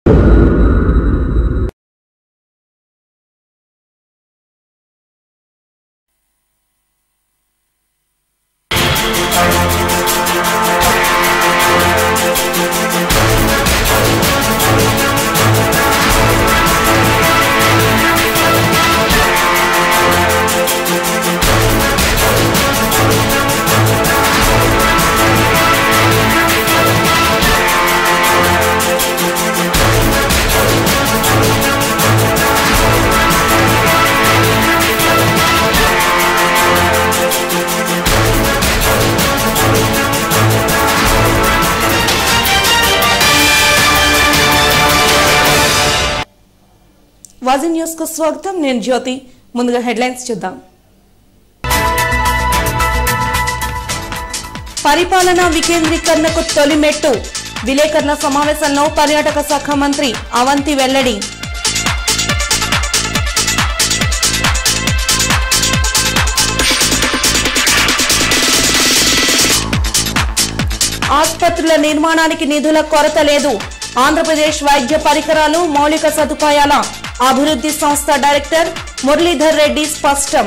వాజీ news కు స్వాగతం నేను జ్యోతి ముందుగా హెడ్లైన్స్ చూద్దాం పరిపాలనా వికేంద్రీకరణకు తొలి మెట్టు విలేకరుల సమావేశంలో పర్యాటక శాఖ మంత్రి అవంతి వెల్లడి ఆసుపత్రుల నిర్మాణానికి నిధుల కొరత లేదు ఆంధ్రప్రదేశ్ వైద్య పరికరాలు మౌలిక సదుపాయాల అభివృద్ధి సంస్థ డైరెక్టర్ మురళీధర్ రెడ్డి స్పష్టం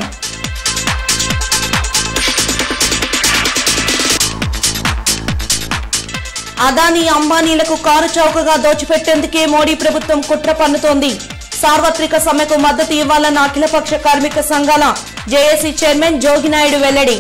అదానీ అంబానీలకు కారు చౌకగా దోచిపెట్టేందుకే మోడీ ప్రభుత్వం కుట్ర పన్నుతోంది సార్వత్రిక సమ్మెకు మద్దతు ఇవ్వాలన్న అఖిలపక్ష కార్మిక సంఘాల జేఏసీ చైర్మన్ జోగినాయుడు వెల్లడి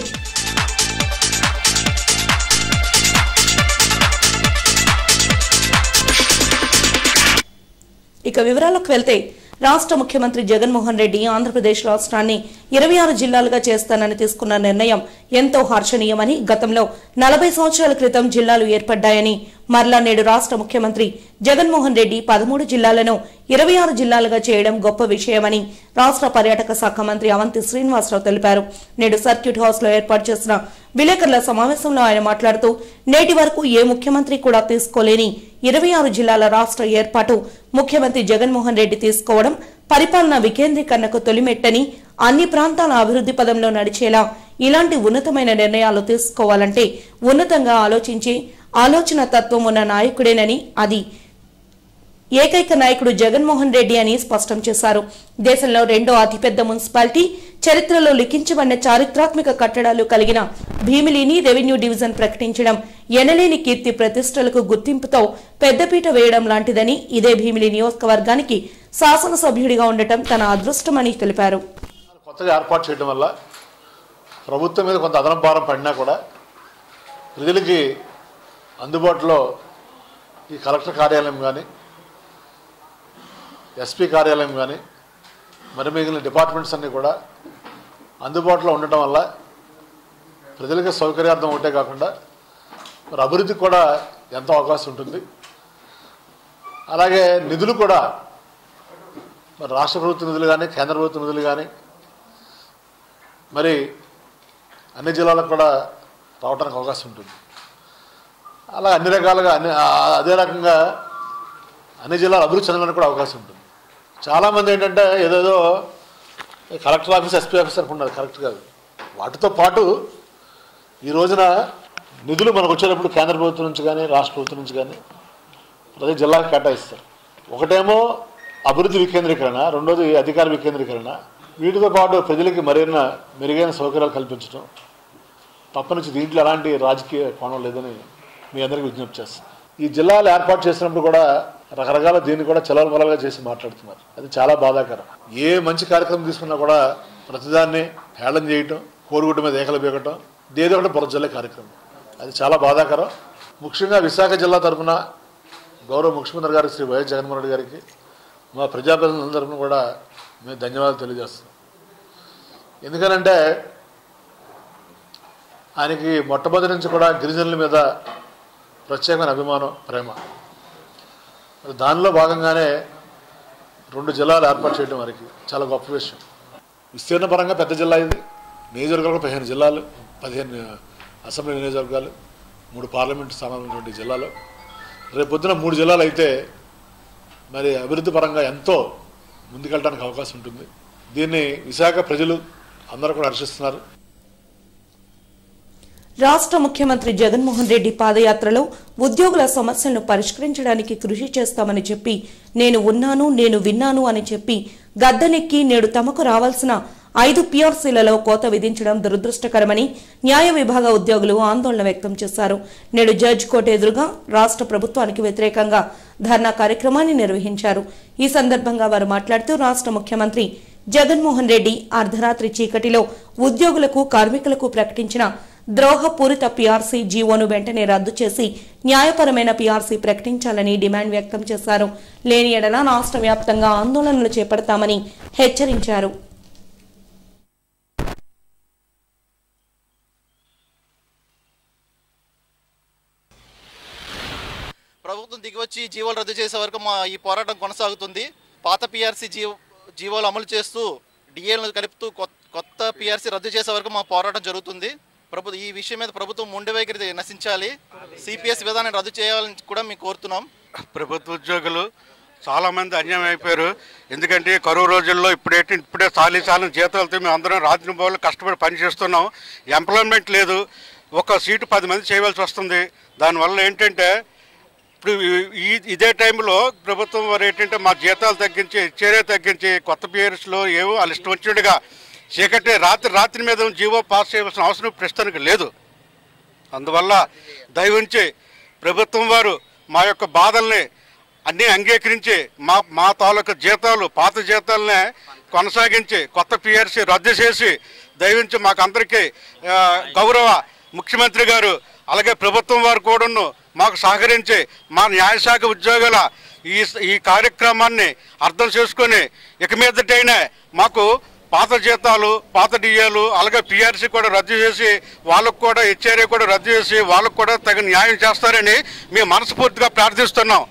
ఇక వివరాలకు వెళ్తే రాష్ట్ర ముఖ్యమంత్రి జగన్మోహన్ రెడ్డి ఆంధ్రప్రదేశ్ రాష్ట్రాన్ని ఇరవై ఆరు జిల్లాలుగా చేస్తానని తీసుకున్న నిర్ణయం ఎంతో హర్షణీయమని గతంలో నలభై సంవత్సరాల క్రితం జిల్లాలు ఏర్పడ్డాయని మరలా నేడు రాష్ట్ర ముఖ్యమంత్రి జగన్మోహన్ రెడ్డి పదమూడు జిల్లాలను ఇరవై ఆరు జిల్లాలుగా చేయడం గొప్ప విషయమని రాష్ట్ర పర్యాటక శాఖ మంత్రి అవంతి శ్రీనివాసరావు తెలిపారు నేడు సర్క్యూట్ హౌస్ లో ఏర్పాటు చేసిన విలేకరుల సమావేశంలో ఆయన మాట్లాడుతూ నేటి వరకు ఏ ముఖ్యమంత్రి కూడా తీసుకోలేని ఇరవై ఆరు జిల్లాల రాష్ట్ర ఏర్పాటు ముఖ్యమంత్రి జగన్మోహన్ రెడ్డి తీసుకోవడం పరిపాలన వికేంద్రీకరణకు తొలిమెట్టని అన్ని ప్రాంతాల అభివృద్ధి పదంలో నడిచేలా ఇలాంటి ఉన్నతమైన నిర్ణయాలు తీసుకోవాలంటే ఉన్నతంగా ఆలోచించి ఆలోచన తత్వం ఉన్న నాయకుడేనని అది ఏకైక నాయకుడు జగన్మోహన్ రెడ్డి అని స్పష్టం చేశారు దేశంలో రెండో అతిపెద్ద మున్సిపాలిటీ చరిత్రలో లిఖించబడిన చారిత్రాత్మక కట్టడాలు కలిగిన భీమిలిని రెవెన్యూ డివిజన్ ప్రకటించడం ఎనలేని కీర్తి ప్రతిష్టలకు గుర్తింపుతో పెద్దపీట వేయడం లాంటిదని ఇదే భీమిలి నియోజకవర్గానికి శాసనసభ్యుడిగా ఉండటం తన అదృష్టమని తెలిపారు కొత్తగా ఏర్పాటు చేయడం వల్ల ప్రభుత్వం మీద కొంత అదనం భారం పడినా కూడా ప్రజలకి అందుబాటులో ఈ కలెక్టర్ కార్యాలయం కానీ ఎస్పీ కార్యాలయం కానీ మరి మిగిలిన డిపార్ట్మెంట్స్ అన్నీ కూడా అందుబాటులో ఉండటం వల్ల ప్రజలకి సౌకర్యార్థం ఒకటే కాకుండా మరి అభివృద్ధికి కూడా ఎంతో అవకాశం ఉంటుంది అలాగే నిధులు కూడా మరి రాష్ట్ర ప్రభుత్వ నిధులు కానీ కేంద్ర ప్రభుత్వ నిధులు కానీ మరి అన్ని జిల్లాలకు కూడా రావడానికి అవకాశం ఉంటుంది అలా అన్ని రకాలుగా అన్ని ఆ- అదే రకంగా అన్ని జిల్లాలు అభివృద్ధి చెందడానికి కూడా అవకాశం ఉంటుంది చాలామంది ఏంటంటే ఏదేదో కలెక్టర్ ఆఫీస్ ఎస్పీ ఆఫీస్ అనుకున్నారు కరెక్ట్ కాదు వాటితో పాటు ఈ రోజున నిధులు మనకు వచ్చేటప్పుడు కేంద్ర ప్రభుత్వం నుంచి కానీ రాష్ట్ర ప్రభుత్వం నుంచి కానీ ప్రతి జిల్లాకి కేటాయిస్తారు ఒకటేమో అభివృద్ధి వికేంద్రీకరణ రెండోది అధికార వికేంద్రీకరణ వీటితో పాటు ప్రజలకి మరిన్న మెరుగైన సౌకర్యాలు కల్పించడం తప్పనించి దీంట్లో ఎలాంటి రాజకీయ కోణం లేదని మీ అందరికీ విజ్ఞప్తి చేస్తాను ఈ జిల్లాలు ఏర్పాటు చేసినప్పుడు కూడా రకరకాల దీన్ని కూడా చలవలమలగా చేసి మాట్లాడుతున్నారు అది చాలా బాధాకరం ఏ మంచి కార్యక్రమం తీసుకున్నా కూడా ప్రతిదాన్ని హేళన చేయటం కోరుగుడ్డ మీద ఏకలు బీగటం ఏదో ఒకటి బురజల్లే కార్యక్రమం అది చాలా బాధాకరం ముఖ్యంగా విశాఖ జిల్లా తరఫున గౌరవ ముఖ్యమంత్రి గారు శ్రీ వైఎస్ జగన్మోహన్ రెడ్డి గారికి మా ప్రజాప్రతినిధుల తరఫున కూడా మేము ధన్యవాదాలు తెలియజేస్తాం ఎందుకనంటే ఆయనకి మొట్టమొదటి నుంచి కూడా గిరిజనుల మీద ప్రత్యేకమైన అభిమానం ప్రేమ మరి దానిలో భాగంగానే రెండు జిల్లాలు ఏర్పాటు చేయడం వారికి చాలా గొప్ప విషయం విస్తీర్ణ పరంగా పెద్ద జిల్లా ఇది నియోజకవర్గాలు పదిహేను జిల్లాలు పదిహేను అసెంబ్లీ నియోజకవర్గాలు మూడు పార్లమెంటు స్థానాలు జిల్లాలు రేపు పొద్దున మూడు జిల్లాలు అయితే మరి అభివృద్ధి పరంగా ఎంతో ముందుకెళ్ళడానికి అవకాశం ఉంటుంది దీన్ని విశాఖ ప్రజలు అందరూ కూడా హర్షిస్తున్నారు రాష్ట్ర ముఖ్యమంత్రి జగన్మోహన్ రెడ్డి పాదయాత్రలో ఉద్యోగుల సమస్యలను పరిష్కరించడానికి కృషి చేస్తామని చెప్పి నేను ఉన్నాను నేను విన్నాను అని చెప్పి గద్దెనెక్కి నేడు తమకు రావాల్సిన ఐదు పిఆర్సీలలో కోత విధించడం దురదృష్టకరమని న్యాయ విభాగ ఉద్యోగులు ఆందోళన వ్యక్తం చేశారు నేడు జడ్జ్ కోర్టు ఎదురుగా రాష్ట్ర ప్రభుత్వానికి వ్యతిరేకంగా ధర్నా కార్యక్రమాన్ని నిర్వహించారు ఈ సందర్భంగా వారు మాట్లాడుతూ రాష్ట్ర ముఖ్యమంత్రి జగన్మోహన్ రెడ్డి అర్ధరాత్రి చీకటిలో ఉద్యోగులకు కార్మికులకు ప్రకటించిన ద్రోహపూరిత పీఆర్సీ జీవోను వెంటనే రద్దు చేసి న్యాయపరమైన పీఆర్సీ ప్రకటించాలని డిమాండ్ వ్యక్తం చేశారు లేని ఎడల రాష్ట్ర వ్యాప్తంగా ఆందోళనలు చేపడతామని హెచ్చరించారు ప్రభుత్వం దిగివచ్చి జీవోలు రద్దు చేసే వరకు మా ఈ పోరాటం కొనసాగుతుంది పాత పిఆర్సీ జీవో జీవోలు అమలు చేస్తూ డిఏలను కలుపుతూ కొత్త కొత్త పిఆర్సీ రద్దు చేసే వరకు మా పోరాటం జరుగుతుంది ప్రభు ఈ విషయం మీద ప్రభుత్వం మొండి వైఖరి నశించాలి సిపిఎస్ విధానం రద్దు చేయాలని కూడా మేము కోరుతున్నాం ప్రభుత్వ ఉద్యోగులు చాలా మంది అన్యాయం అయిపోయారు ఎందుకంటే కరువు రోజుల్లో ఇప్పుడేంటి ఇప్పుడే చాలీ చాలని జీతాలతో మేము అందరం రాత్రి పోలు కష్టపడి పనిచేస్తున్నాం ఎంప్లాయ్మెంట్ లేదు ఒక సీటు పది మంది చేయవలసి వస్తుంది దానివల్ల ఏంటంటే ఇప్పుడు ఈ ఇదే టైంలో ప్రభుత్వం వారు ఏంటంటే మా జీతాలు తగ్గించి ఇచ్చేరే తగ్గించి కొత్త పియర్స్లో ఏవో వాళ్ళు ఇష్టం వచ్చినట్టుగా చీకటి రాత్రి రాత్రి మీద జీవో పాస్ చేయవలసిన అవసరం ప్రస్తుతానికి లేదు అందువల్ల దయవుంచి ప్రభుత్వం వారు మా యొక్క బాధల్ని అన్నీ అంగీకరించి మా మా తాలూకు జీతాలు పాత జీతాలనే కొనసాగించి కొత్త పిఆర్సీ రద్దు చేసి దయవుంచి మాకందరికీ ఆ, గౌరవ ముఖ్యమంత్రి గారు అలాగే ప్రభుత్వం వారు కూడాను మాకు సహకరించి మా న్యాయశాఖ ఉద్యోగుల ఈ ఈ కార్యక్రమాన్ని అర్థం చేసుకొని ఇక మీదటైనా మాకు పాత జీతాలు పాత డిఏలు అలాగే పిఆర్సీ కూడా రద్దు చేసి వాళ్ళకు కూడా హెచ్ఆర్ఏ కూడా రద్దు చేసి వాళ్ళకు కూడా తగిన న్యాయం చేస్తారని మేము మనస్ఫూర్తిగా ప్రార్థిస్తున్నాం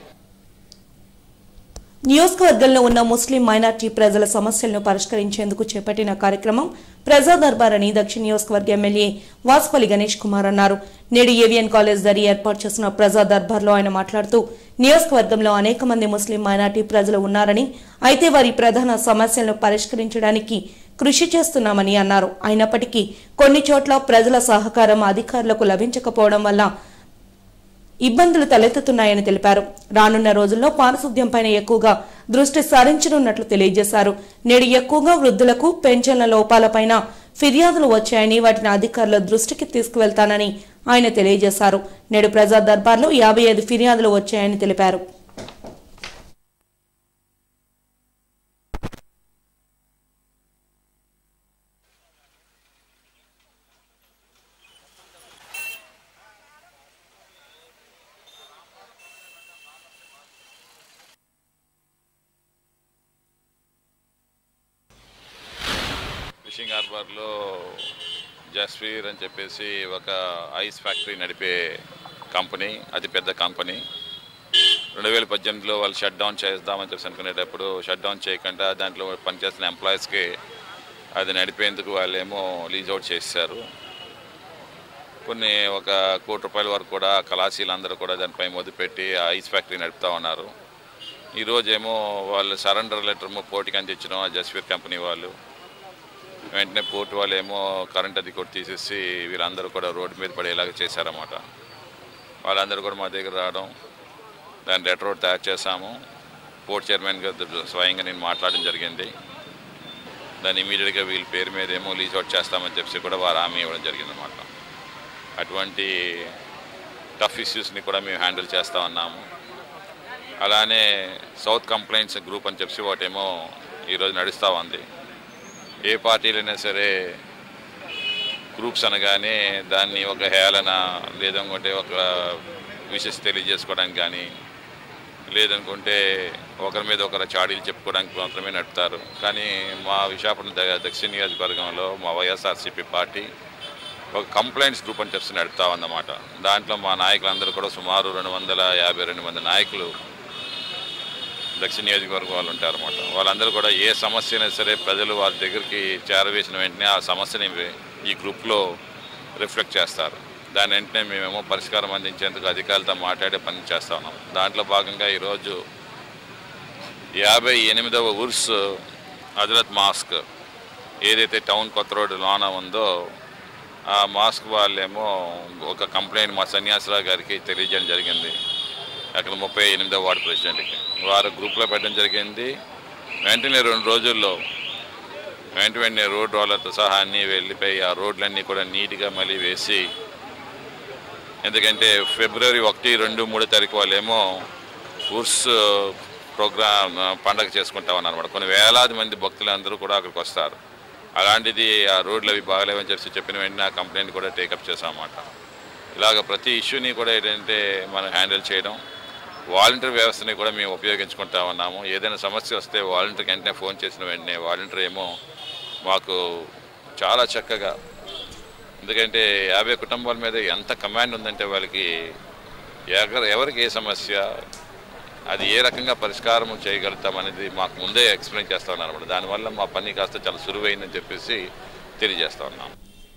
నియోజకవర్గంలో ఉన్న ముస్లిం మైనార్టీ ప్రజల సమస్యలను పరిష్కరించేందుకు చేపట్టిన కార్యక్రమం ప్రజా దర్బార్ అని దక్షిణ నియోజకవర్గ ఎమ్మెల్యే వాసుపల్లి గణేష్ కుమార్ అన్నారు నేడు ఏవిఎన్ కాలేజ్ దరి ఏర్పాటు చేసిన ప్రజా దర్బార్లో ఆయన మాట్లాడుతూ నియోజకవర్గంలో అనేక మంది ముస్లిం మైనార్టీ ప్రజలు ఉన్నారని అయితే వారి ప్రధాన సమస్యలను పరిష్కరించడానికి కృషి చేస్తున్నామని అన్నారు అయినప్పటికీ కొన్ని చోట్ల ప్రజల సహకారం అధికారులకు లభించకపోవడం వల్ల ఇబ్బందులు తలెత్తుతున్నాయని తెలిపారు రానున్న రోజుల్లో పారిశుద్ధ్యంపైన ఎక్కువగా దృష్టి సారించనున్నట్లు తెలియజేశారు నేడు ఎక్కువగా వృద్ధులకు పెన్షన్ల లోపాలపైన ఫిర్యాదులు వచ్చాయని వాటిని అధికారుల దృష్టికి తీసుకువెళ్తానని ఆయన తెలియజేశారు నేడు ప్రజా దర్బార్లో యాభై ఐదు ఫిర్యాదులు వచ్చాయని తెలిపారు ఫిషింగ్ హార్బర్లో జస్వీర్ అని చెప్పేసి ఒక ఐస్ ఫ్యాక్టరీ నడిపే కంపెనీ అతి పెద్ద కంపెనీ రెండు వేల పద్దెనిమిదిలో వాళ్ళు షట్ డౌన్ చేద్దామని చెప్పి అనుకునేటప్పుడు షట్ డౌన్ చేయకుండా దాంట్లో పనిచేస్తున్న ఎంప్లాయీస్కి అది నడిపేందుకు వాళ్ళేమో లీజ్ అవుట్ చేశారు కొన్ని ఒక కోటి రూపాయల వరకు కూడా కళాశీలందరూ కూడా దానిపై మొదలుపెట్టి ఆ ఐస్ ఫ్యాక్టరీ నడుపుతా ఉన్నారు ఈరోజేమో వాళ్ళు సరెండర్ లెటర్ పోటీకి అందించడం ఆ జస్వీర్ కంపెనీ వాళ్ళు వెంటనే పోర్టు వాళ్ళు ఏమో కరెంట్ అది కూడా తీసేసి వీళ్ళందరూ కూడా రోడ్డు మీద పడేలాగా చేశారన్నమాట వాళ్ళందరూ కూడా మా దగ్గర రావడం దాన్ని రెడ్ రోడ్ తయారు చేశాము పోర్ట్ చైర్మన్ గారు స్వయంగా నేను మాట్లాడడం జరిగింది దాన్ని ఇమీడియట్గా వీళ్ళ పేరు మీద ఏమో లీజ్ అవుట్ చేస్తామని చెప్పి కూడా వారు హామీ ఇవ్వడం జరిగిందన్నమాట అటువంటి టఫ్ ఇష్యూస్ని కూడా మేము హ్యాండిల్ చేస్తూ ఉన్నాము అలానే సౌత్ కంప్లైంట్స్ గ్రూప్ అని చెప్పి ఒకటేమో ఈరోజు నడుస్తూ ఉంది ఏ పార్టీలైనా సరే గ్రూప్స్ అనగానే దాన్ని ఒక హేళన లేదనుకుంటే ఒక విషెస్ తెలియజేసుకోవడానికి కానీ లేదనుకుంటే ఒకరి మీద ఒకరు చాడీలు చెప్పుకోవడానికి మాత్రమే నడుపుతారు కానీ మా విశాఖపట్నం ద- దక్షిణ నియోజకవర్గంలో మా వైఎస్ఆర్సీపీ పార్టీ ఒక కంప్లైంట్స్ గ్రూప్ అని చెప్పి నడుపుతా ఉందన్నమాట దాంట్లో మా నాయకులందరూ కూడా సుమారు రెండు వందల యాభై రెండు మంది నాయకులు దక్షిణ నియోజకవర్గం వాళ్ళు ఉంటారన్నమాట వాళ్ళందరూ కూడా ఏ సమస్య అయినా సరే ప్రజలు వారి దగ్గరికి చేరవేసిన వెంటనే ఆ సమస్యని ఈ గ్రూప్లో రిఫ్లెక్ట్ చేస్తారు దాని వెంటనే మేమేమో పరిష్కారం అందించేందుకు అధికారులతో మాట్లాడే పని చేస్తా ఉన్నాం దాంట్లో భాగంగా ఈరోజు యాభై ఎనిమిదవ ఉర్స్ హజరత్ మాస్క్ ఏదైతే టౌన్ కొత్త రోడ్డు లోన ఉందో ఆ మాస్క్ వాళ్ళేమో ఒక కంప్లైంట్ మా సన్యాసరావు గారికి తెలియజేయడం జరిగింది అక్కడ ముప్పై ఎనిమిదో వార్డు ప్రెసిడెంట్కి వారు గ్రూప్లో పెట్టడం జరిగింది వెంటనే రెండు రోజుల్లో వెంట వెంటనే రోడ్ రోలర్తో సహా అన్నీ వెళ్ళిపోయి ఆ రోడ్లన్నీ కూడా నీట్గా మళ్ళీ వేసి ఎందుకంటే ఫిబ్రవరి ఒకటి రెండు మూడో తారీఖు వాళ్ళేమో ఉర్స్ ప్రోగ్రామ్ పండగ చేసుకుంటామని అనమాట కొన్ని వేలాది మంది భక్తులందరూ కూడా అక్కడికి వస్తారు అలాంటిది ఆ రోడ్లు అవి బాగలేవని చెప్పి చెప్పిన వెంటనే ఆ కంప్లైంట్ కూడా టేకప్ చేసామన్నమాట ఇలాగ ప్రతి ఇష్యూని కూడా ఏంటంటే మనం హ్యాండిల్ చేయడం వాలంటీర్ వ్యవస్థని కూడా మేము ఉపయోగించుకుంటా ఉన్నాము ఏదైనా సమస్య వస్తే వాలంటీర్కి వెంటనే ఫోన్ చేసిన వెంటనే వాలంటీర్ ఏమో మాకు చాలా చక్కగా ఎందుకంటే యాభై కుటుంబాల మీద ఎంత కమాండ్ ఉందంటే వాళ్ళకి ఎగర ఎవరికి ఏ సమస్య అది ఏ రకంగా పరిష్కారం చేయగలుగుతాం అనేది మాకు ముందే ఎక్స్ప్లెయిన్ చేస్తా ఉన్నారు అనమాట దానివల్ల మా పని కాస్త చాలా సులువైందని చెప్పేసి తెలియజేస్తా ఉన్నాం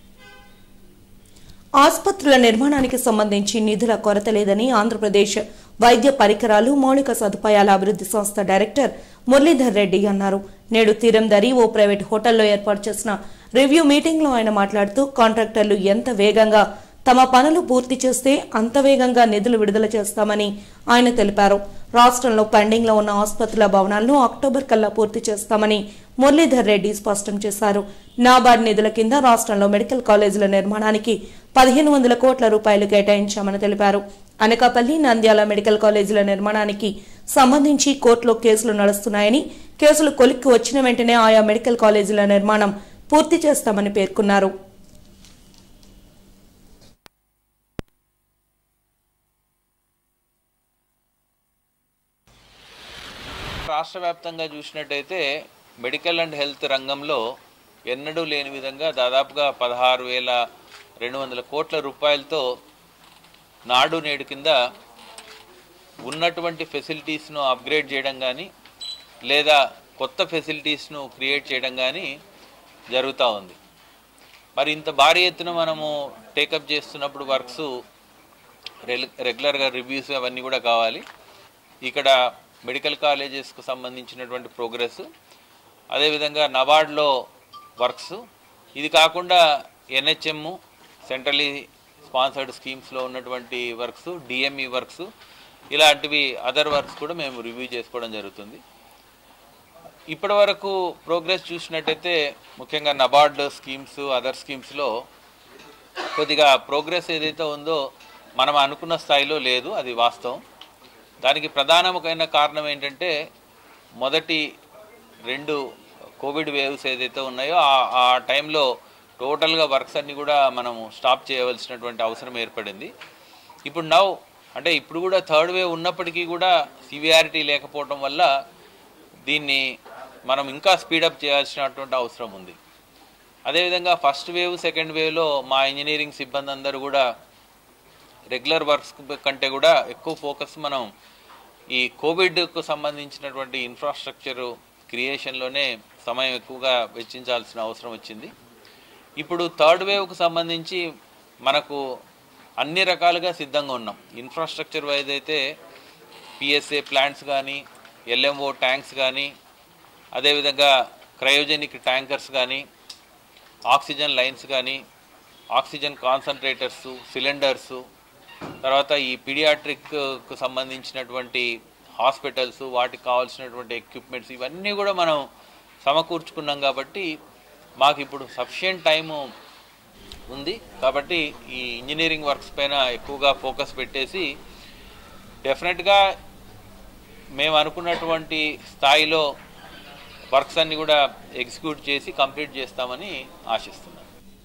ఆసుపత్రుల నిర్మాణానికి సంబంధించి నిధుల కొరత లేదని ఆంధ్రప్రదేశ్ వైద్య పరికరాలు మౌలిక సదుపాయాల అభివృద్ధి సంస్థ డైరెక్టర్ మురళీధర్ రెడ్డి అన్నారు నేడు తీరందరి ఓ ప్రైవేట్ హోటల్లో ఏర్పాటు చేసిన రివ్యూ మీటింగ్లో ఆయన మాట్లాడుతూ కాంట్రాక్టర్లు ఎంత వేగంగా తమ పనులు పూర్తి చేస్తే అంత వేగంగా నిధులు విడుదల చేస్తామని ఆయన తెలిపారు రాష్ట్రంలో పెండింగ్ లో ఉన్న ఆసుపత్రుల భవనాలను అక్టోబర్ కల్లా పూర్తి చేస్తామని మురళీధర్ రెడ్డి స్పష్టం చేశారు నాబార్డ్ నిధుల కింద రాష్ట్రంలో మెడికల్ కాలేజీల నిర్మాణానికి పదిహేను వందల కోట్ల రూపాయలు కేటాయించామని తెలిపారు అనకాపల్లి నంద్యాల మెడికల్ కాలేజీల నిర్మాణానికి సంబంధించి కోర్టులో కేసులు నడుస్తున్నాయని కేసులు కొలిక్కి వచ్చిన వెంటనే ఆయా మెడికల్ కాలేజీల నిర్మాణం పూర్తి చేస్తామని పేర్కొన్నారు రాష్ట్ర వ్యాప్తంగా చూసినట్టయితే మెడికల్ అండ్ హెల్త్ రంగంలో ఎన్నడూ లేని విధంగా దాదాపుగా పదహారు వేల రెండు వందల కోట్ల రూపాయలతో నాడు నేడు కింద ఉన్నటువంటి ఫెసిలిటీస్ను అప్గ్రేడ్ చేయడం కానీ లేదా కొత్త ఫెసిలిటీస్ను క్రియేట్ చేయడం కానీ జరుగుతూ ఉంది మరి ఇంత భారీ ఎత్తున మనము టేకప్ చేస్తున్నప్పుడు వర్క్స్ రెగ్యులర్గా రివ్యూస్ అవన్నీ కూడా కావాలి ఇక్కడ మెడికల్ కాలేజెస్కు సంబంధించినటువంటి ప్రోగ్రెస్ అదేవిధంగా నబార్డ్లో వర్క్స్ ఇది కాకుండా ఎన్హెచ్ఎం సెంట్రలీ స్పాన్సర్డ్ స్కీమ్స్లో ఉన్నటువంటి వర్క్స్ డిఎంఈ వర్క్స్ ఇలాంటివి అదర్ వర్క్స్ కూడా మేము రివ్యూ చేసుకోవడం జరుగుతుంది ఇప్పటి వరకు ప్రోగ్రెస్ చూసినట్టయితే ముఖ్యంగా నబార్డ్ స్కీమ్స్ అదర్ స్కీమ్స్లో కొద్దిగా ప్రోగ్రెస్ ఏదైతే ఉందో మనం అనుకున్న స్థాయిలో లేదు అది వాస్తవం దానికి ప్రధానమైన కారణం ఏంటంటే మొదటి రెండు కోవిడ్ వేవ్స్ ఏదైతే ఉన్నాయో ఆ ఆ టైంలో టోటల్గా వర్క్స్ అన్నీ కూడా మనము స్టాప్ చేయవలసినటువంటి అవసరం ఏర్పడింది ఇప్పుడు నవ్ అంటే ఇప్పుడు కూడా థర్డ్ వేవ్ ఉన్నప్పటికీ కూడా సివియారిటీ లేకపోవటం వల్ల దీన్ని మనం ఇంకా స్పీడప్ చేయాల్సినటువంటి అవసరం ఉంది అదేవిధంగా ఫస్ట్ వేవ్ సెకండ్ వేవ్లో మా ఇంజనీరింగ్ సిబ్బంది అందరూ కూడా రెగ్యులర్ వర్క్స్ కంటే కూడా ఎక్కువ ఫోకస్ మనం ఈ కోవిడ్కు సంబంధించినటువంటి ఇన్ఫ్రాస్ట్రక్చర్ క్రియేషన్లోనే సమయం ఎక్కువగా వెచ్చించాల్సిన అవసరం వచ్చింది ఇప్పుడు థర్డ్ వేవ్కు సంబంధించి మనకు అన్ని రకాలుగా సిద్ధంగా ఉన్నాం ఇన్ఫ్రాస్ట్రక్చర్ వైజ్ అయితే పిఎస్ఏ ప్లాంట్స్ కానీ ఎల్ఎంఓ ట్యాంక్స్ కానీ అదేవిధంగా క్రయోజెనిక్ ట్యాంకర్స్ కానీ ఆక్సిజన్ లైన్స్ కానీ ఆక్సిజన్ కాన్సన్ట్రేటర్స్ సిలిండర్స్ తర్వాత ఈ పీడియాట్రిక్కు సంబంధించినటువంటి హాస్పిటల్స్ వాటికి కావాల్సినటువంటి ఎక్విప్మెంట్స్ ఇవన్నీ కూడా మనం సమకూర్చుకున్నాం కాబట్టి మాకు ఇప్పుడు సఫిషియంట్ టైము ఉంది కాబట్టి ఈ ఇంజనీరింగ్ వర్క్స్ పైన ఎక్కువగా ఫోకస్ పెట్టేసి డెఫినెట్గా మేము అనుకున్నటువంటి స్థాయిలో వర్క్స్ అన్ని కూడా ఎగ్జిక్యూట్ చేసి కంప్లీట్ చేస్తామని ఆశిస్తున్నాను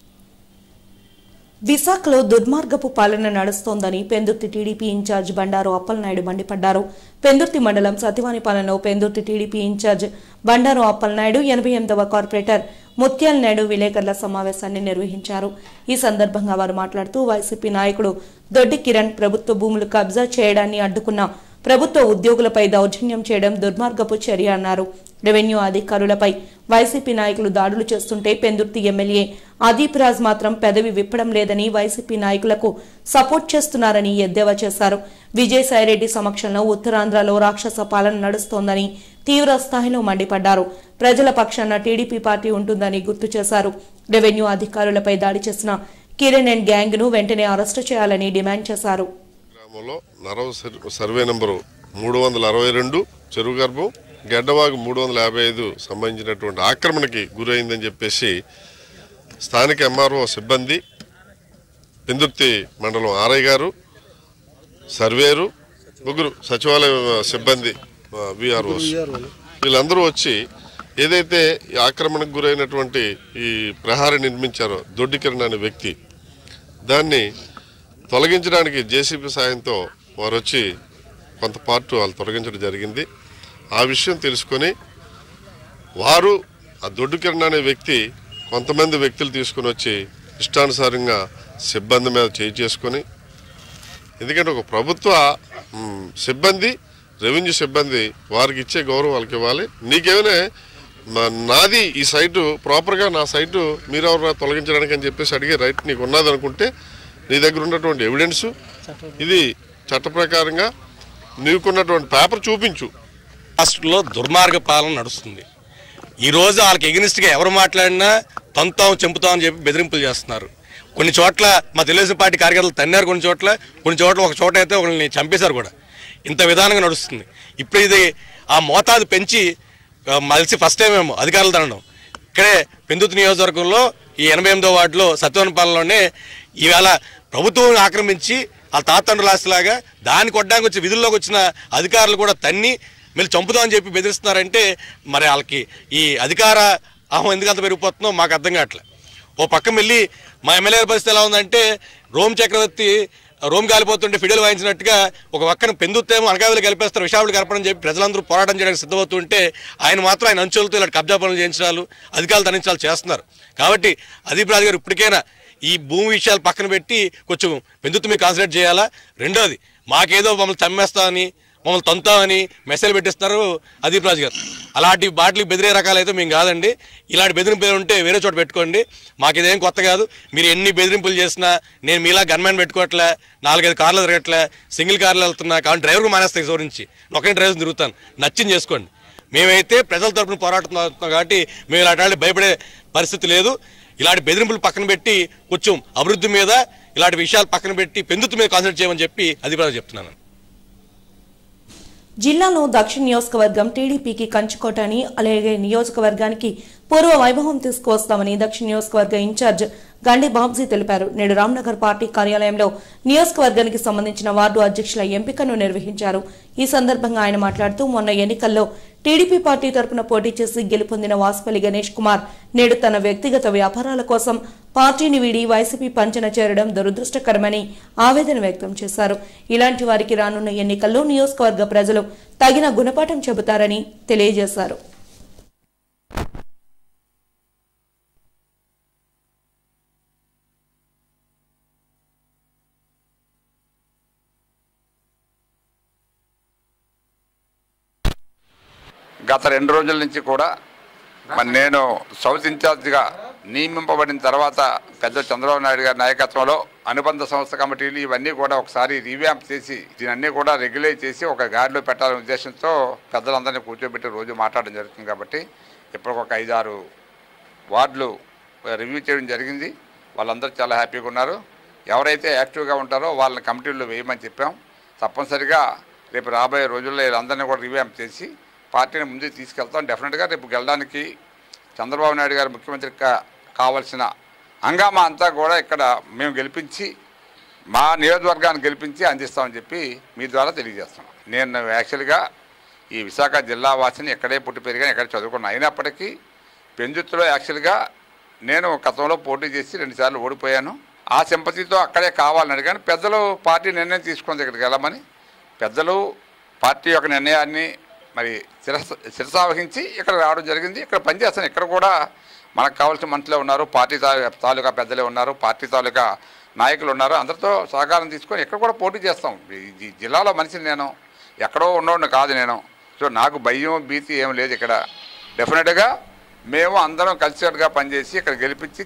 విశాఖలో దుర్మార్గపు పాలన నడుస్తోందని పెందుర్తి టీడీపీ ఇన్ఛార్జ్ బండారు అప్పలనాయుడు మండిపడ్డారు పెందుర్తి మండలం సతివానిపాలెంలో పెందుర్తి టీడీపీ ఇన్ఛార్జ్ బండారు అప్పలనాయుడు ఎనభై ఎనిమిదవ కార్పొరేటర్ ముత్యాల నాయుడు విలేకరుల సమావేశాన్ని నిర్వహించారు ఈ సందర్భంగా వారు మాట్లాడుతూ వైసీపీ నాయకుడు దొడ్డి కిరణ్ ప్రభుత్వ భూములు కబ్జా చేయడాన్ని అడ్డుకున్న ప్రభుత్వ ఉద్యోగులపై దౌర్జన్యం చేయడం దుర్మార్గపు చర్య అన్నారు రెవెన్యూ అధికారులపై వైసీపీ నాయకులు దాడులు చేస్తుంటే పెందుర్తి ఎమ్మెల్యే అదీప్ రాజ్ మాత్రం పెదవి విప్పడం లేదని వైసీపీ నాయకులకు సపోర్ట్ చేస్తున్నారని ఎద్దేవా చేశారు విజయసాయిరెడ్డి సమక్షంలో ఉత్తరాంధ్రలో రాక్షస పాలన నడుస్తోందని తీవ్ర స్థాయిలో మండిపడ్డారు ప్రజల పక్షాన టీడీపీ పార్టీ ఉంటుందని గుర్తు చేశారు రెవెన్యూ అధికారులపై దాడి చేసిన కిరణ్ అండ్ గ్యాంగ్ ను వెంటనే అరెస్టు చేయాలని డిమాండ్ చేశారు గ్రామంలో నరవ సర్- సర్వే నంబరు మూడు వందల అరవై రెండు చెరువు గర్భం గెడ్డవాగు మూడు వందల యాభై ఐదు సంబంధించినటువంటి ఆక్రమణకి గురైందని చెప్పేసి స్థానిక ఎంఆర్ఓ సిబ్బంది పెందుర్తి మండలం ఆర్ఐ గారు సర్వేరు ముగ్గురు సచివాలయ సిబ్బంది విఆర్ఓస్ వీళ్ళందరూ వచ్చి ఏదైతే ఈ ఆక్రమణకు గురైనటువంటి ఈ ప్రహారీ నిర్మించారో దొడ్డికిరణ్ అనే వ్యక్తి దాన్ని తొలగించడానికి జేసీబీ సాయంతో వారు వచ్చి కొంత పార్ట్ వాళ్ళు తొలగించడం జరిగింది ఆ విషయం తెలుసుకొని వారు ఆ దొడ్డు కిరణ్ అనే వ్యక్తి కొంతమంది వ్యక్తులు తీసుకుని వచ్చి ఇష్టానుసారంగా సిబ్బంది మీద చేయి చేసుకొని ఎందుకంటే ఒక ప్రభుత్వ మ్, సిబ్బంది రెవెన్యూ సిబ్బంది వారికి ఇచ్చే గౌరవం వాళ్ళకి ఇవ్వాలి నీకేమైనా మా- నాది ఈ సైటు ప్రాపర్గా నా సైటు మీరెవరు తొలగించడానికి అని చెప్పేసి అడిగే రైట్ నీకు ఉన్నదనుకుంటే నీ దగ్గర ఉన్నటువంటి ఎవిడెన్స్ ఇది చట్ట ప్రకారంగా నీకున్నటువంటి పేపర్ చూపించు రాష్ట్రంలో దుర్మార్గ పాలన నడుస్తుంది ఈ రోజు వాళ్ళకి ఎగ్నిస్ట్గా ఎవరు మాట్లాడినా తంతాం చెంపుతాం అని చెప్పి బెదిరింపులు చేస్తున్నారు కొన్ని చోట్ల మా తెలుగుదేశం పార్టీ కార్యకర్తలు తన్నారు కొన్ని చోట్ల కొన్ని చోట్ల ఒక చోట అయితే ఒకరిని చంపేశారు కూడా ఇంత విధానంగా నడుస్తుంది ఇప్పుడు ఇది ఆ మోతాదు పెంచి ఆ, మలిసి ఫస్ట్ టైం ఏమో అధికారులు తనడం ఇక్కడే పెందుతు నియోజకవర్గంలో ఈ ఎనభై ఎనిమిదో వార్డులో సత్యవనపాలెంలోనే ఈవేళ ప్రభుత్వం ఆక్రమించి ఆ తాతండ్రుల ఆస్తిలాగా దాన్ని కొట్టడానికి వచ్చి విధుల్లోకి వచ్చిన అధికారులు కూడా తన్ని మళ్ళీ చంపుదామని చెప్పి బెదిరిస్తున్నారంటే మరి వాళ్ళకి ఈ అధికార అహం ఎందుకు అంత పెరిగిపోతుందో మాకు అర్థం కావట్లే ఓ పక్క వెళ్ళి మా ఎమ్మెల్యే పరిస్థితి ఎలా ఉందంటే రోమ్ చక్రవర్తి రోమ్ కాలిపోతుంటే ఫిడల్ వాయించినట్టుగా ఒక పక్కన పెందుతేమో అనకావిలు కలిపేస్తారు విషావులు కలపడం చెప్పి ప్రజలందరూ పోరాటం చేయడానికి సిద్ధమవుతుంటే ఆయన మాత్రం ఆయన అంచులతో ఇలా కబ్జా పనులు చేయించాలు అధికారులు తరించాలు చేస్తున్నారు కాబట్టి అధిపరాజు గారు ఇప్పటికైనా ఈ భూమి విషయాలు పక్కన పెట్టి కొంచెం పెందుతు మీరు కాన్సన్ట్రేట్ చేయాలా రెండోది మాకేదో మమ్మల్ని తమ్మేస్తామని మమ్మల్ని తంతామని మెసేజ్ పెట్టిస్తున్నారు అదీప్ రాజు గారు అలాంటి బాటిల్ బెదిరే రకాలైతే మేము కాదండి ఇలాంటి బెదిరింపులు ఉంటే వేరే చోట పెట్టుకోండి మాకు ఇదేం కొత్త కాదు మీరు ఎన్ని బెదిరింపులు చేసినా నేను మీలా గన్మ్యాన్ పెట్టుకోవట్లే నాలుగైదు కార్లు తిరగట్లే సింగిల్ కార్లు వెళ్తున్నా కాబట్టి డ్రైవర్కి మానేస్తాయి ఈ నుంచి ఒకటే డ్రైవర్ తిరుగుతాను నచ్చింది చేసుకోండి మేమైతే ప్రజల తరపున పోరాడుతున్నాం కాబట్టి మేము ఇలాంటి భయపడే పరిస్థితి లేదు ఇలాంటి బెదిరింపులు పక్కన పెట్టి కొంచెం అభివృద్ధి మీద ఇలాంటి విషయాలు పక్కన పెట్టి పెందుతు మీద కాన్సన్ట్రేట్ చేయమని చెప్పి అధిపతి చెప్తున్నాను జిల్లాలో దక్షిణ నియోజకవర్గం టీడీపీకి కంచుకోట అని అలాగే నియోజకవర్గానికి పూర్వ వైభవం తీసుకువస్తామని దక్షిణ నియోజకవర్గ ఇన్ఛార్జ్ గండి బాబ్జీ తెలిపారు నేడు రామ్నగర్ పార్టీ కార్యాలయంలో నియోజకవర్గానికి సంబంధించిన వార్డు అధ్యక్షుల ఎంపికను నిర్వహించారు ఈ సందర్భంగా ఆయన మాట్లాడుతూ మొన్న ఎన్నికల్లో టీడీపీ పార్టీ తరపున పోటీ చేసి గెలుపొందిన వాసుపల్లి గణేష్ కుమార్ నేడు తన వ్యక్తిగత వ్యాపారాల కోసం పార్టీని వీడి వైసీపీ పంచన చేరడం దురదృష్టకరమని ఆవేదన వ్యక్తం చేశారు ఇలాంటి వారికి రానున్న ఎన్నికల్లో నియోజకవర్గ ప్రజలు తగిన గుణపాఠం చెబుతారని తెలియజేశారు గత రెండు రోజుల నుంచి కూడా మరి నేను సౌత్ ఇన్ఛార్జిగా నియమింపబడిన తర్వాత పెద్ద చంద్రబాబు నాయుడు గారి నాయకత్వంలో అనుబంధ సంస్థ కమిటీలు ఇవన్నీ కూడా ఒకసారి రీవ్యాంప్ చేసి దీనన్నీ కూడా రెగ్యులేట్ చేసి ఒక గాడిలో పెట్టాలనే ఉద్దేశంతో పెద్దలందరినీ కూర్చోబెట్టి రోజు మాట్లాడడం జరుగుతుంది కాబట్టి ఇప్పటికి ఒక ఐదారు వార్డులు రివ్యూ చేయడం జరిగింది వాళ్ళందరూ చాలా హ్యాపీగా ఉన్నారు ఎవరైతే యాక్టివ్గా ఉంటారో వాళ్ళని కమిటీల్లో వేయమని చెప్పాం తప్పనిసరిగా రేపు రాబోయే రోజుల్లో వీళ్ళందరినీ కూడా రివ్యాంప్ చేసి పార్టీని ముందుకు తీసుకెళ్తాం డెఫినెట్గా రేపు గెలడానికి చంద్రబాబు నాయుడు గారు ముఖ్యమంత్రికి కా- కావాల్సిన హంగామా అంతా కూడా ఇక్కడ మేము గెలిపించి మా నియోజకవర్గాన్ని గెలిపించి అందిస్తామని చెప్పి మీ ద్వారా తెలియజేస్తున్నాం నేను యాక్చువల్గా ఈ విశాఖ జిల్లా వాసిని ఎక్కడే పుట్టి పెరిగాను ఎక్కడ చదువుకున్నా అయినప్పటికీ పెందుత్తులో యాక్చువల్గా నేను గతంలో పోటీ చేసి రెండుసార్లు ఓడిపోయాను ఆ సింపతితో అక్కడే కావాలని అడిగాను పెద్దలు పార్టీ నిర్ణయం తీసుకుంది ఇక్కడికి వెళ్ళమని పెద్దలు పార్టీ యొక్క నిర్ణయాన్ని మరి శిరస శిరసావహించి ఇక్కడ రావడం జరిగింది ఇక్కడ పనిచేస్తాను ఇక్కడ కూడా మనకు కావాల్సిన మనుషులే ఉన్నారు పార్టీ తా- తాలూకా పెద్దలే ఉన్నారు పార్టీ తాలూకా నాయకులు ఉన్నారు అందరితో సహకారం తీసుకొని ఇక్కడ కూడా పోటీ చేస్తాం ఈ- ఈ జిల్లాలో మనిషిని నేను ఎక్కడో ఉన్నోడిని కాదు నేను సో నాకు భయం భీతి ఏం లేదు ఇక్కడ డెఫినెట్గా మేము అందరం కలిసికట్టుగా పనిచేసి ఇక్కడ గెలిపించి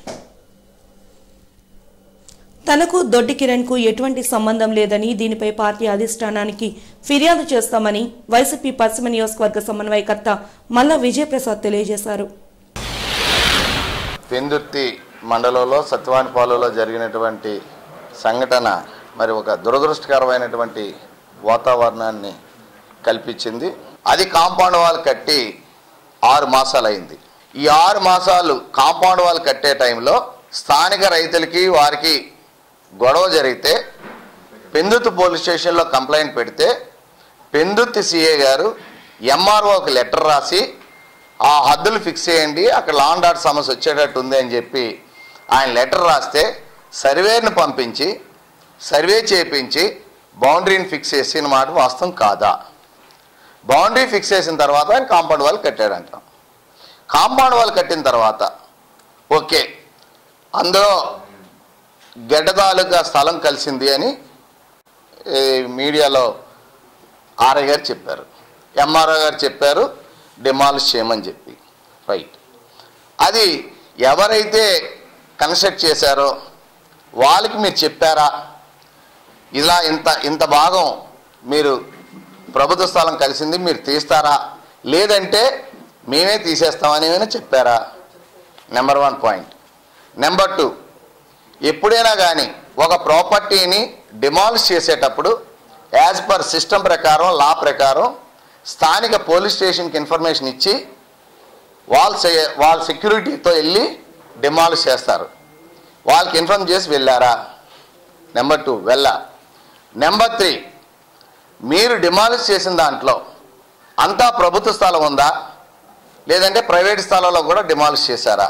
తనకు దొడ్డి కిరణ్ కు ఎటువంటి సంబంధం లేదని దీనిపై పార్టీ అధిష్టానానికి ఫిర్యాదు చేస్తామని వైసీపీ పశ్చిమ నియోజకవర్గ సమన్వయకర్త మల్ల విజయప్రసాద్ తెలియజేశారు పెందుర్తి మండలంలో సత్యవానిపాలెంలో జరిగినటువంటి సంఘటన మరి ఒక దురదృష్టకరమైనటువంటి వాతావరణాన్ని కల్పించింది అది కాంపౌండ్ వాల్ కట్టి ఆరు మాసాలు అయింది ఈ ఆరు మాసాలు కాంపౌండ్ వాల్ కట్టే టైంలో స్థానిక రైతులకి వారికి గొడవ జరిగితే పెందుతు పోలీస్ స్టేషన్లో కంప్లైంట్ పెడితే పెందుర్తి సిఏ గారు ఎంఆర్ఓకి లెటర్ రాసి ఆ హద్దులు ఫిక్స్ చేయండి అక్కడ లాండ్ ఆర్డర్ సమస్య వచ్చేటట్టు ఉంది అని చెప్పి ఆయన లెటర్ రాస్తే సర్వేని పంపించి సర్వే చేయించి బౌండరీని ఫిక్స్ చేసిన మాట వాస్తవం కాదా బౌండరీ ఫిక్స్ చేసిన తర్వాత ఆయన కాంపౌండ్ వాల్ కట్టాడంట కాంపౌండ్ వాల్ కట్టిన తర్వాత ఓకే అందులో గడ్డ తాలూకా స్థలం కలిసింది అని ఈ మీడియాలో ఆర్ఐ గారు చెప్పారు ఎంఆర్ఓ గారు చెప్పారు డిమాలిష్ చేయమని చెప్పి రైట్ అది ఎవరైతే కన్స్ట్రక్ట్ చేశారో వాళ్ళకి మీరు చెప్పారా ఇలా ఇంత ఇంత భాగం మీరు ప్రభుత్వ స్థలం కలిసింది మీరు తీస్తారా లేదంటే మేమే తీసేస్తామని ఏమైనా చెప్పారా number one point number two ఎప్పుడైనా కానీ ఒక ప్రాపర్టీని డిమాలిష్ చేసేటప్పుడు యాజ్ పర్ సిస్టమ్ ప్రకారం లా ప్రకారం స్థానిక పోలీస్ స్టేషన్కి ఇన్ఫర్మేషన్ ఇచ్చి వాళ్ళ సె- వాళ్ళ సెక్యూరిటీతో వెళ్ళి డిమాలిష్ చేస్తారు వాళ్ళకి ఇన్ఫార్మ్ చేసి వెళ్ళారా నెంబర్ టూ వెళ్ళా నెంబర్ త్రీ మీరు డిమాలిష్ చేసిన దాంట్లో అంతా ప్రభుత్వ స్థలం ఉందా లేదంటే ప్రైవేట్ స్థలంలో కూడా డిమాలిష్ చేశారా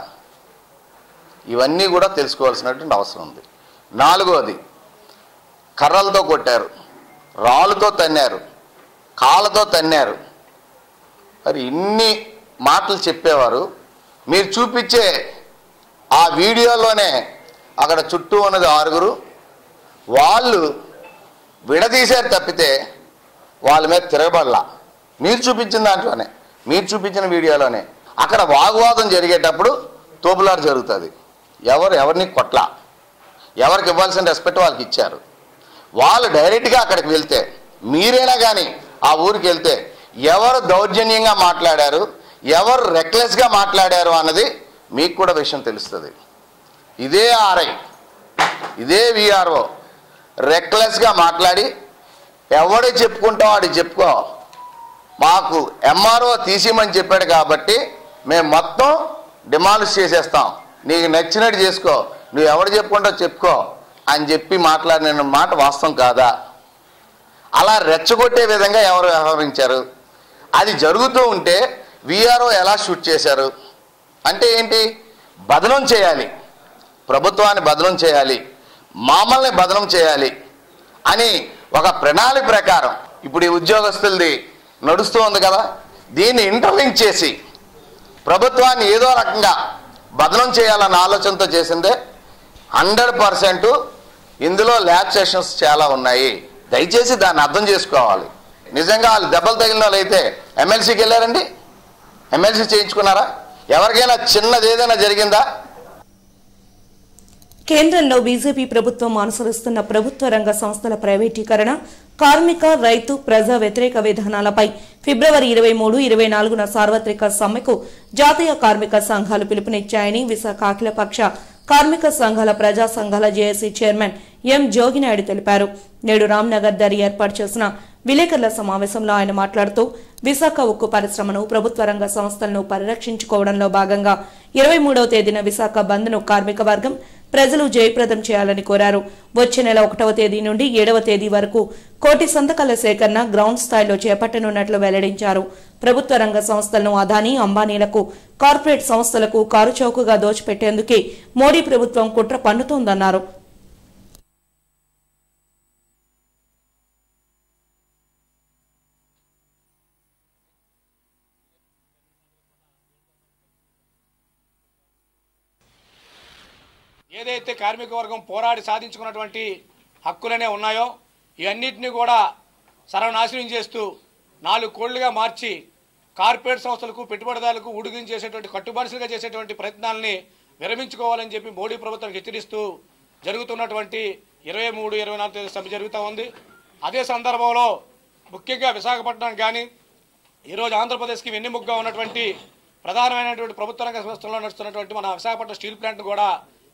ఇవన్నీ కూడా తెలుసుకోవాల్సినటువంటి అవసరం ఉంది నాలుగోది కర్రలతో కొట్టారు రాళ్ళతో తన్నారు కాళ్ళతో తన్నారు మరి ఇన్ని మాటలు చెప్పేవారు మీరు చూపించే ఆ వీడియోలోనే అక్కడ చుట్టూ ఉన్నది ఆరుగురు వాళ్ళు విడదీశారు తప్పితే వాళ్ళ మీద తిరగబడలా మీరు చూపించిన దాంట్లోనే మీరు చూపించిన వీడియోలోనే అక్కడ వాగ్వాదం జరిగేటప్పుడు తోపులాట జరుగుతుంది ఎవరు ఎవరిని కొట్ల ఎవరికి ఇవ్వాల్సిన రెస్పెక్ట్ వాళ్ళకి ఇచ్చారు వాళ్ళు డైరెక్ట్గా అక్కడికి వెళ్తే మీరైనా కానీ ఆ ఊరికి వెళ్తే ఎవరు దౌర్జన్యంగా మాట్లాడారు ఎవరు రెక్లెస్గా మాట్లాడారు అన్నది మీకు కూడా విషయం తెలుస్తుంది ఇదే ఆర్ఐ ఇదే విఆర్ఓ రెక్లెస్గా మాట్లాడి ఎవడే చెప్పుకుంటావు వాడి చెప్పుకో మాకు ఎంఆర్ఓ తీసేయమని చెప్పాడు కాబట్టి మేము మొత్తం డిమాలిష్ చేసేస్తాం నీకు నచ్చినట్టు చేసుకో నువ్వు ఎవడు చెప్పుకుంటావు చెప్పుకో అని చెప్పి మాట్లాడిన మాట వాస్తవం కాదా అలా రెచ్చగొట్టే విధంగా ఎవరు వ్యవహరించారు అది జరుగుతూ ఉంటే విఆర్ఓ ఎలా షూట్ చేశారు అంటే ఏంటి బదనం చేయాలి ప్రభుత్వాన్ని బదనం చేయాలి మామల్ని బదనం చేయాలి అని ఒక ప్రణాళిక ప్రకారం ఇప్పుడు ఈ ఉద్యోగస్తులది నడుస్తూ ఉంది కదా దీన్ని ఇంటర్లింక్ చేసి ప్రభుత్వాన్ని ఏదో రకంగా బదనం చేయాలన్న ఆలోచనతో చేసిందే హండ్రెడ్ పర్సెంట్ ఇందులో ల్యాబ్ సెషన్స్ చాలా ఉన్నాయి దయచేసి దాన్ని అర్థం చేసుకోవాలి నిజంగా వాళ్ళు దెబ్బలు తగిలిన వాళ్ళు అయితే ఎమ్మెల్సీకి వెళ్ళారండి ఎమ్మెల్సీ చేయించుకున్నారా ఎవరికైనా చిన్నది ఏదైనా జరిగిందా కేంద్రంలో బీజేపీ ప్రభుత్వం అనుసరిస్తున్న ప్రభుత్వ రంగ సంస్థల ప్రైవేటీకరణ కార్మిక రైతు ప్రజా వ్యతిరేక విధానాలపై ఫిబ్రవరి ఇరవై మూడు ఇరవై నాలుగున సార్వత్రిక సమ్మెకు జాతీయ కార్మిక సంఘాలు పిలుపునిచ్చాయని విశాఖ అఖిలపక్ష కార్మిక సంఘాల ప్రజా సంఘాల జేఏసీ చైర్మన్ ఎం జోగినాయుడు తెలిపారు నేడు రామ్నగర్ దరి ఏర్పాటు చేసిన విలేకరుల సమావేశంలో ఆయన మాట్లాడుతూ విశాఖ ఉక్కు పరిశ్రమను ప్రభుత్వ రంగ సంస్థలను పరిరక్షించుకోవడంలో భాగంగా ఇరవై మూడవ తేదీన విశాఖ బంద్ను కార్మిక వర్గం ప్రజలు జయప్రదం చేయాలని కోరారు వచ్చే నెల ఒకటవ తేదీ నుండి ఏడవ తేదీ వరకు కోటి సంతకాల సేకరణ గ్రౌండ్ స్థాయిలో చేపట్టనున్నట్లు వెల్లడించారు ప్రభుత్వ రంగ సంస్థలను అదానీ అంబానీలకు కార్పొరేట్ సంస్థలకు కారుచౌకగా దోచిపెట్టేందుకే మోడీ ప్రభుత్వం కుట్ర పన్నుతోందన్నారు ఏదైతే కార్మిక వర్గం పోరాడి సాధించుకున్నటువంటి హక్కులనే ఉన్నాయో ఇవన్నిటిని కూడా సర్వనాశనం చేస్తూ నాలుగు కోళ్లుగా మార్చి కార్పొరేట్ సంస్థలకు పెట్టుబడిదారులకు ఉడిగిం చేసేటువంటి కట్టుబానిసలుగా చేసేటువంటి ప్రయత్నాలని విరమించుకోవాలని చెప్పి మోడీ ప్రభుత్వం హెచ్చరిస్తూ జరుగుతున్నటువంటి ఇరవై మూడు ఇరవై నాలుగు తేదీ సభ జరుగుతూ ఉంది అదే సందర్భంలో ముఖ్యంగా విశాఖపట్నం కానీ ఈరోజు ఆంధ్రప్రదేశ్కి వెన్నెముగ్గా ఉన్నటువంటి ప్రధానమైనటువంటి ప్రభుత్వ రంగ సంస్థల్లో నడుస్తున్నటువంటి మన విశాఖపట్నం స్టీల్ ప్లాంట్ కూడా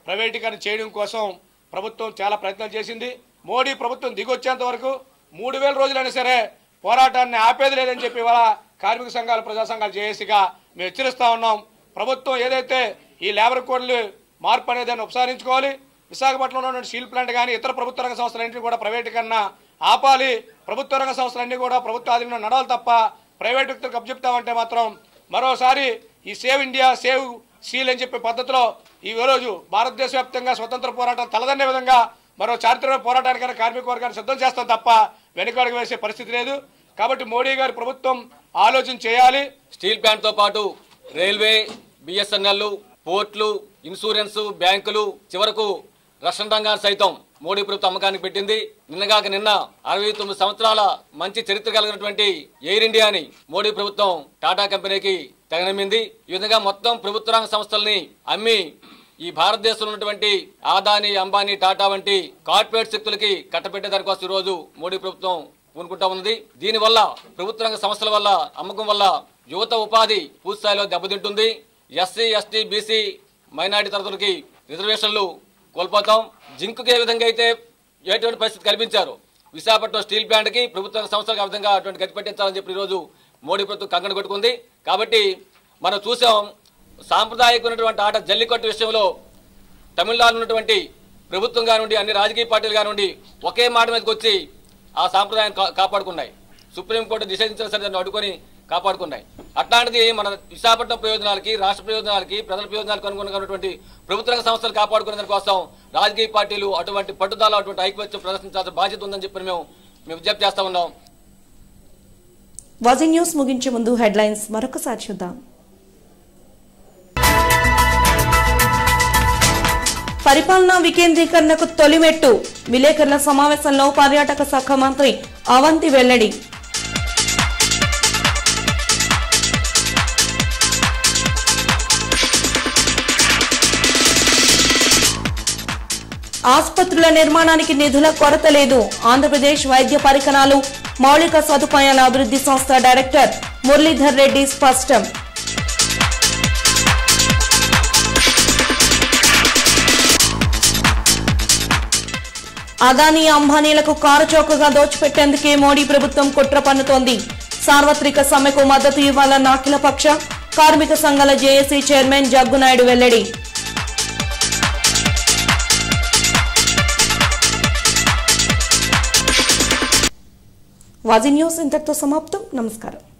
ప్రైవేటీకరణ చేయడం కోసం ప్రభుత్వం చాలా ప్రయత్నాలు చేసింది మోడీ ప్రభుత్వం దిగొచ్చేంత వరకు మూడు వేల రోజులైనా సరే పోరాటాన్ని ఆపేది లేదని చెప్పి ఇవాళ కార్మిక సంఘాలు ప్రజా సంఘాలు జేఏసీగా మేము హెచ్చరిస్తా ఉన్నాం ప్రభుత్వం ఏదైతే ఈ లేబర్ కోడ్లు మార్పు అనేది దాన్ని ఉపసంహరించుకోవాలి విశాఖపట్నంలో ఉన్న స్టీల్ ప్లాంట్ కానీ ఇతర ప్రభుత్వ రంగ సంస్థలన్నింటినీ కూడా ప్రైవేటీకరణ ఆపాలి ప్రభుత్వ రంగ సంస్థలన్నీ కూడా ప్రభుత్వ ఆధీనంలో నడవాలి తప్ప ప్రైవేట్ వ్యక్తులకు అప్పచెప్తామంటే మాత్రం మరోసారి ఈ సేవ్ ఇండియా సేవ్ సీల్ అని చెప్పే పద్ధతిలో ఈ రోజు భారతదేశ వ్యాప్తంగా స్వతంత్ర పోరాటం తలదన్నే విధంగా మరో చారిత్రక పోరాటానికైనా కార్మిక వర్గాన్ని సిద్ధం చేస్తాం తప్ప వెనుకడుగు వేసే పరిస్థితి లేదు కాబట్టి మోడీ గారి ప్రభుత్వం ఆలోచన చేయాలి స్టీల్ ప్లాంట్తో పాటు రైల్వే బిఎస్ఎన్ఎల్ పోర్ట్లు ఇన్సూరెన్స్ బ్యాంకులు చివరకు రక్షణ రంగాన్ని సైతం మోడీ ప్రభుత్వం అమ్మకానికి పెట్టింది నిన్నగాక నిన్న అరవై తొమ్మిది సంవత్సరాల మంచి చరిత్ర కలిగినటువంటి ఎయిర్ ఇండియాని మోడీ ప్రభుత్వం టాటా కంపెనీకి తెగనమ్మింది ఈ విధంగా మొత్తం ప్రభుత్వ రంగ సంస్థల్ని అమ్మి ఈ భారతదేశంలో ఉన్నటువంటి ఆదాని అంబానీ టాటా వంటి కార్పొరేట్ శక్తులకి కట్టబెట్టే దానికోసం ఈ రోజు మోడీ ప్రభుత్వం పూనుకుంటా ఉన్నది దీనివల్ల ప్రభుత్వ రంగ సంస్థల వల్ల అమ్మకం వల్ల యువత ఉపాధి పూర్తి స్థాయిలో దెబ్బతింటుంది ఎస్సీ ఎస్టీ బీసీ మైనారిటీ తరగతులకి రిజర్వేషన్లు కోల్పోతాం జింకుకి ఏ విధంగా అయితే ఎటువంటి పరిస్థితి కల్పించారు విశాఖపట్నం స్టీల్ ప్లాంట్కి ప్రభుత్వ రంగ సంస్థలకు ఆ విధంగా అటువంటి గతి పెట్టించాలని చెప్పి ఈరోజు మోడీ ప్రభుత్వం కంకణ కొట్టుకుంది కాబట్టి మనం చూసాం సాంప్రదాయకమైనటువంటి ఆట జల్లికట్టు విషయంలో తమిళనాడు ఉన్నటువంటి ప్రభుత్వం కానివ్వండి అన్ని రాజకీయ పార్టీలు కానివ్వండి ఒకే మాట మీదకి వచ్చి ఆ సాంప్రదాయాన్ని కా- కాపాడుకున్నాయి సుప్రీంకోర్టు నిషేధించిన సరే దాన్ని అడ్డుకొని కాపాడుకున్నాయి అట్లాంటిది మన విశాఖపట్నం ప్రయోజనాలకి రాష్ట్ర ప్రయోజనాలకి ప్రజల ప్రయోజనాలకు అనుగుణంగా ఉన్నటువంటి ప్రభుత్వ రంగ సంస్థలు కాపాడుకునే దానికోసం రాజకీయ పార్టీలు అటువంటి పట్టుదల అటువంటి ఐక్యత్యం ప్రదర్శించాల్సిన బాధ్యత ఉందని చెప్పి మేము మేము విజ్ఞప్తి చేస్తా ఉన్నాం వాజీ న్యూస్ ముగించే ముందు హెడ్లైన్స్ మరొకసారి చూద్దాం పరిపాలనా వికేంద్రీకరణకు తొలిమెట్టు విలేకరుల సమావేశంలో పర్యాటక శాఖ మంత్రి అవంతి వెల్లడి ఆసుపత్రుల నిర్మాణానికి నిధుల కొరత లేదు ఆంధ్రప్రదేశ్ వైద్య పరికరాలు మౌలిక సదుపాయాల అభివృద్ధి సంస్థ డైరెక్టర్ మురళీధర్ రెడ్డి స్పష్టం అదానీ అంబానీలకు కారుచౌకగా దోచిపెట్టేందుకే మోడీ ప్రభుత్వం కుట్ర పన్నుతోంది సార్వత్రిక సమ్మెకు మద్దతు ఇవ్వాలన్న అఖిలపక్ష కార్మిక సంఘాల జేఏసీ చైర్మన్ జగ్గునాయుడు వెల్లడి వాజీ న్యూస్ ఇంతటితో సమాప్తం నమస్కారం